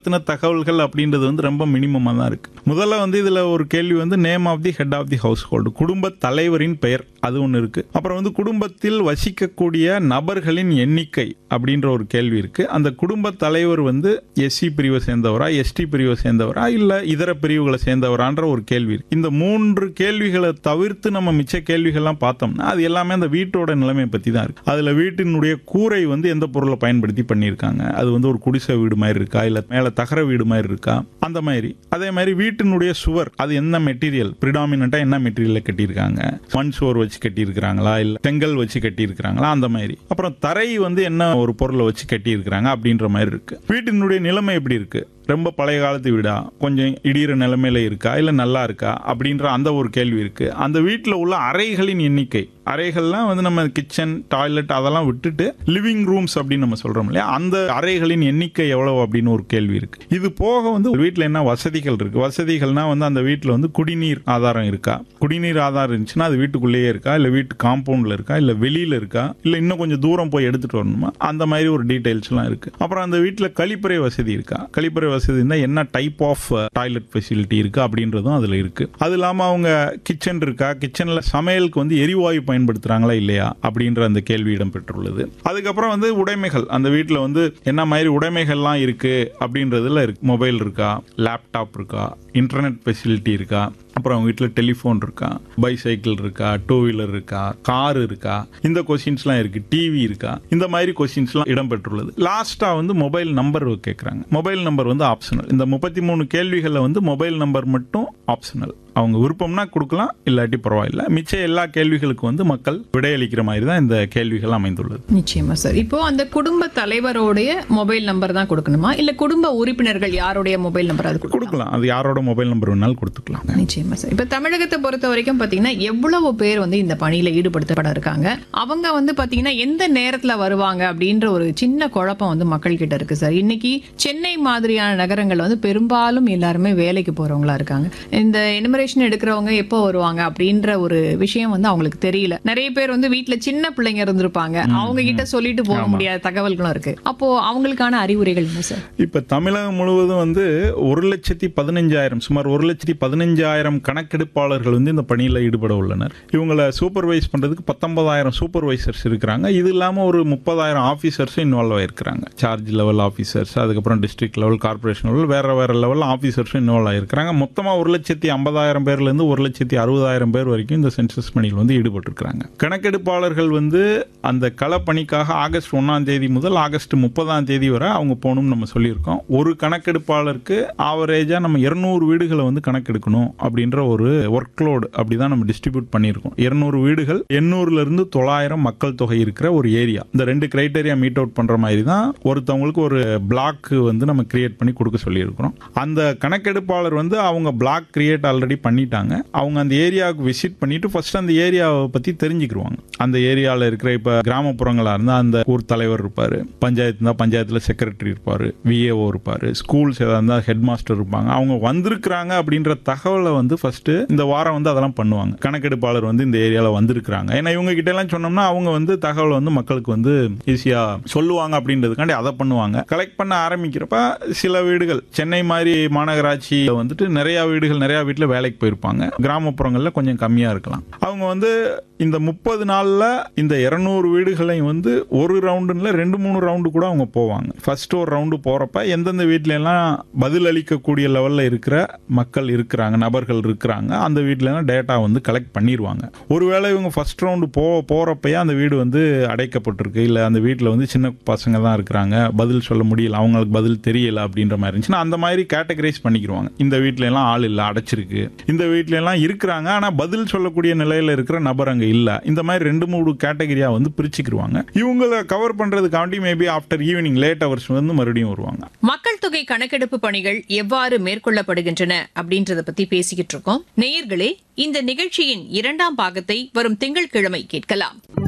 பத்தின தகவல்கள் அப்படின்றது வந்து ரொம்ப மினிமமாக தான் இருக்கு முதல்ல வந்து இதில் ஒரு கேள்வி வந்து name of the head of the household குடும்ப தலைவரின் பெயர் அது ஒன்று இருக்கு அப்புறம் வந்து குடும்பத்தில் வசிக்கக்கூடிய நபர்களின் எண்ணிக்கை அப்படின்ற ஒரு கேள்வி இருக்கு அந்த குடும்ப தலைவர் வந்து எஸ்சி பிரிவை சேர்ந்தவரா எஸ்டி பிரிவை சேர்ந்தவரா இல்ல இதர பிரிவுகளை சேர்ந்தவரான்ற ஒரு கேள்வி இருக்கு இந்த மூன்று கேள்விகளை தவிர்த்து நம்ம மிச்ச கேள்விகள்லாம் பார்த்தோம்னா அது எல்லாமே அந்த வீட்டோட நிலைமை பத்தி தான் இருக்கு அதுல வீட்டினுடைய கூரை வந்து எந்த பொருளை பயன்படுத்தி பண்ணியிருக்காங்க அது வந்து ஒரு குடிசை வீடு மாதிரி இருக்கா இல்ல மேல தகர வீடு மாதிரி இருக்கா அந்த மாதிரி அதே மாதிரி வீட்டினுடைய சுவர் அது என்ன மெட்டீரியல் பிரிடாமினா என்ன மெட்டீரியல்ல கட்டியிருக்காங்க மண் சுவர் வச்சு கட்டியிருக்கிறாங்களா இல்ல செங்கல் வச்சு கட்டியிருக்கிறாங்களா அந்த மாதிரி அப்புறம் தரை வந்து என்ன ஒரு பொருளை வச்சு கட்டியிருக்கிறாங்க அப்படின்ற மாதிரி இருக்கு வீட்டினுடைய நிலைமை எப்படி இருக்கு ரொம்ப பழைய காலத்து வீடா கொஞ்சம் இடிகிற நிலைமையில இருக்கா இல்ல நல்லா இருக்கா அப்படின்ற அந்த ஒரு கேள்வி இருக்கு அந்த வீட்டில் உள்ள அறைகளின் எண்ணிக்கை அறைகள்லாம் வந்து நம்ம கிச்சன் டாய்லெட் அதெல்லாம் விட்டுட்டு லிவிங் ரூம்ஸ் அப்படின்னு நம்ம சொல்றோம் இல்லையா அந்த அறைகளின் எண்ணிக்கை எவ்வளவு அப்படின்னு ஒரு கேள்வி இருக்கு இது போக வந்து வீட்டில் என்ன வசதிகள் இருக்கு வசதிகள்னா வந்து அந்த வீட்டில் வந்து குடிநீர் ஆதாரம் இருக்கா குடிநீர் ஆதாரம் இருந்துச்சுன்னா அது வீட்டுக்குள்ளேயே இருக்கா இல்ல வீட்டு காம்பவுண்ட்ல இருக்கா இல்ல வெளியில இருக்கா இல்ல இன்னும் கொஞ்சம் தூரம் போய் எடுத்துட்டு வரணுமா அந்த மாதிரி ஒரு டீடைல்ஸ்லாம் இருக்கு அப்புறம் அந்த வீட்டில் கழிப்பறை வசதி இருக்கா கழிப்பறை வசதி இருந்தால் என்ன டைப் ஆஃப் டாய்லெட் ஃபெசிலிட்டி இருக்கு அப்படின்றதும் அதுல இருக்கு அது இல்லாம அவங்க கிச்சன் இருக்கா கிச்சன்ல சமையலுக்கு வந்து எரிவாயு பயன்படுத்துறாங்களா இல்லையா அப்படின்ற அந்த கேள்வி இடம்பெற்றுள்ளது அதுக்கப்புறம் வந்து உடைமைகள் அந்த வீட்டில் வந்து என்ன மாதிரி உடைமைகள்லாம் இருக்கு அப்படின்றதுல இருக்கு மொபைல் இருக்கா லேப்டாப் இருக்கா இன்டர்நெட் ஃபெசிலிட்டி இருக்கா அப்புறம் அவங்க வீட்டில் டெலிஃபோன் இருக்கா பைசைக்கிள் இருக்கா டூ வீலர் இருக்கா கார் இருக்கா இந்த கொஸ்டின்ஸ்லாம் இருக்கு டிவி இருக்கா இந்த மாதிரி கொஸ்டின்ஸ்லாம் இடம்பெற்றுள்ளது லாஸ்ட்டாக வந்து மொபைல் நம்பர் கேட்குறாங்க மொபைல் நம்பர் வந்து ஆப்ஷனல் இந்த முப்பத்தி மூணு கேள்விகளில் வந்து மொபைல் நம்பர் மட்டும் ஆப்ஷனல் அவங்க விருப்பம்னா கொடுக்கலாம் இல்லாட்டி பரவாயில்ல மிச்ச எல்லா கேள்விகளுக்கும் வந்து மக்கள் விடையளிக்கிற மாதிரி தான் இந்த கேள்விகள் அமைந்துள்ளது நிச்சயமா சார் இப்போ அந்த குடும்ப தலைவருடைய மொபைல் நம்பர் தான் கொடுக்கணுமா இல்ல குடும்ப உறுப்பினர்கள் யாருடைய மொபைல் நம்பர் அது கொடுக்கணும் கொடுக்கலாம் அது யாரோட மொபைல் நம்பர் வேணாலும் கொடுத்துக்கலாம் நிச்சயமா சார் இப்ப தமிழகத்தை பொறுத்த வரைக்கும் பாத்தீங்கன்னா எவ்வளவு பேர் வந்து இந்த பணியில ஈடுபடுத்தப்பட இருக்காங்க அவங்க வந்து பாத்தீங்கன்னா எந்த நேரத்துல வருவாங்க அப்படின்ற ஒரு சின்ன குழப்பம் வந்து மக்கள் கிட்ட இருக்கு சார் இன்னைக்கு சென்னை மாதிரியான நகரங்கள் வந்து பெரும்பாலும் எல்லாருமே வேலைக்கு போறவங்களா இருக்காங்க இந்த எனிமரேஷன் எடுக்கிறவங்க எப்போ வருவாங்க அப்படின்ற ஒரு விஷயம் வந்து அவங்களுக்கு தெரியல நிறைய பேர் வந்து வீட்ல சின்ன பிள்ளைங்க இருந்திருப்பாங்க அவங்க கிட்ட சொல்லிட்டு போக முடியாத தகவல்களும் இருக்கு அப்போ அவங்களுக்கான அறிவுரைகள் என்ன சார் இப்ப தமிழகம் முழுவதும் வந்து ஒரு லட்சத்தி பதினஞ்சாயிரம் சுமார் ஒரு லட்சத்தி பதினஞ்சாயிரம் கணக்கெடுப்பாளர்கள் வந்து இந்த பணியில் ஈடுபட உள்ளனர் இவங்களை சூப்பர்வைஸ் பண்றதுக்கு பத்தொன்பதாயிரம் சூப்பர்வைசர்ஸ் இருக்கிறாங்க இது இல்லாம ஒரு முப்பதாயிரம் ஆஃபீஸர்ஸும் இன்வால்வ் ஆயிருக்கிறாங்க சார்ஜ் லெவல் ஆஃபீஸர்ஸ் அதுக்கப்புறம் டிஸ்ட்ரிக்ட் லெவல் கார்பரேஷன் லெவல் வேற வேற லெவல் ஆஃபீஸர்ஸும் இன்வால்வ் ஆயிருக்கிறாங்க மொத்தமா ஒரு லட்சத்தி ஐம்பதாயிரம் பேர்ல இருந்து ஒரு லட்சத்தி அறுபதாயிரம் பேர் வரைக்கும் இந்த சென்சஸ் பணியில் வந்து ஈடுபட்டிருக்கிறாங்க கணக்கெடுப்பாளர்கள் வந்து அந்த களப்பணிக்காக ஆகஸ்ட் ஒன்னாம் தேதி முதல் ஆகஸ்ட் முப்பதாம் தேதி வரை அவங்க போகணும்னு நம்ம சொல்லியிருக்கோம் ஒரு கணக்கெடுப்பாளருக்கு ஆவரேஜா நம்ம இருநூறு வீடுகளை வந்து கணக்கெடுக்கணும் அப்படின்ற ஒரு ஒர்க் லோடு அப்படிதான் நம்ம டிஸ்ட்ரிபியூட் பண்ணியிருக்கோம் இருநூறு வீடுகள் எண்ணூறுல இருந்து தொள்ளாயிரம் மக்கள் தொகை இருக்கிற ஒரு ஏரியா இந்த ரெண்டு கிரைட்டேரியா மீட் அவுட் பண்ற மாதிரி தான் ஒருத்தவங்களுக்கு ஒரு பிளாக் வந்து நம்ம கிரியேட் பண்ணி கொடுக்க சொல்லியிருக்கிறோம் அந்த கணக்கெடுப்பாளர் வந்து அவங்க பிளாக் கிரியேட் ஆல்ரெடி பண்ணிட்டாங்க அவங்க அந்த ஏரியாவுக்கு விசிட் பண்ணிட்டு ஃபர்ஸ்ட் அந்த ஏரியாவை பத்தி தெரிஞ்சுக்கிருவாங்க அந்த ஏரியாவில் இருக்கிற இப்ப கிராமப்புறங்களா இருந்தா அந்த ஊர் தலைவர் இருப்பாரு பஞ்சாயத்து இருந்தா பஞ்சாயத்துல செக்ரட்டரி இருப்பாரு விஏஓ இருப்பாரு ஸ்கூல்ஸ் ஏதாவது இருந்தா ஹெட் மாஸ்டர் இருப்பாங்க அவங்க வந்திருக்கிறாங்க அப்படின்ற தகவலை வந்து ஃபர்ஸ்ட் இந்த வாரம் வந்து அதெல்லாம் பண்ணுவாங்க கணக்கெடுப்பாளர் வந்து இந்த ஏரியாவில் வந்திருக்கிறாங்க ஏன்னா இவங்க கிட்ட எல்லாம் சொன்னோம்னா அவங்க வந்து தகவல் வந்து மக்களுக்கு வந்து ஈஸியா சொல்லுவாங்க அப்படின்றதுக்காண்டி அதை பண்ணுவாங்க கலெக்ட் பண்ண ஆரம்பிக்கிறப்ப சில வீடுகள் சென்னை மாதிரி மாநகராட்சியில் வந்துட்டு நிறைய வீடுகள் நிறைய வீட்டில் வேலைக்கு போயிருப்பாங்க கிராமப்புறங்களில் கொஞ்சம் கம்மியா இருக்கலாம் அவங்க வந்து இந்த முப்பது நாள்ல இந்த இருநூறு வீடுகளையும் வந்து ஒரு ரவுண்டுல ரெண்டு மூணு ரவுண்டு கூட அவங்க போவாங்க ஃபர்ஸ்ட் ஒரு ரவுண்டு போறப்ப எந்தெந்த வீட்ல எல்லாம் பதில் அளிக்கக்கூடிய லெவல்ல இருக்கிற மக்கள் இருக்கிறாங்க நபர்கள் இருக்கிறாங்க அந்த வீட்ல எல்லாம் டேட்டா வந்து கலெக்ட் பண்ணிடுவாங்க ஒருவேளை இவங்க ஃபர்ஸ்ட் ரவுண்டு போ போறப்பயே அந்த வீடு வந்து அடைக்கப்பட்டிருக்கு இல்ல அந்த வீட்டில் வந்து சின்ன பசங்க தான் இருக்கிறாங்க பதில் சொல்ல முடியல அவங்களுக்கு பதில் தெரியல அப்படின்ற மாதிரி இருந்துச்சுன்னா அந்த மாதிரி கேட்டகரைஸ் பண்ணிக்கிருவாங்க இந்த வீட்ல எல்லாம் ஆள் இல்ல அடைச்சிருக்கு இந்த வீட்ல எல்லாம் இருக்கிறாங்க ஆனா பதில் சொல்லக்கூடிய நிலையில இருக்கிற நபர் அங்க இல்ல இந்த மாதிரி ரெண்டு மூணு கேட்டகரியா வந்து பிரிச்சுக்கிருவாங்க இவங்களை கவர் பண்றதுக்காண்டி maybe after evening late hours வந்து மறுபடியும் வருவாங்க மக்கள் தொகை கணக்கெடுப்பு பணிகள் எவ்வாறு மேற்கொள்ளப்படுகின்றன அப்படின்றத பத்தி பேசிக்கிட்டு இருக்கோம் நேயர்களே இந்த நிகழ்ச்சியின் இரண்டாம் பாகத்தை வரும் திங்கட்கிழமை கேட்கலாம்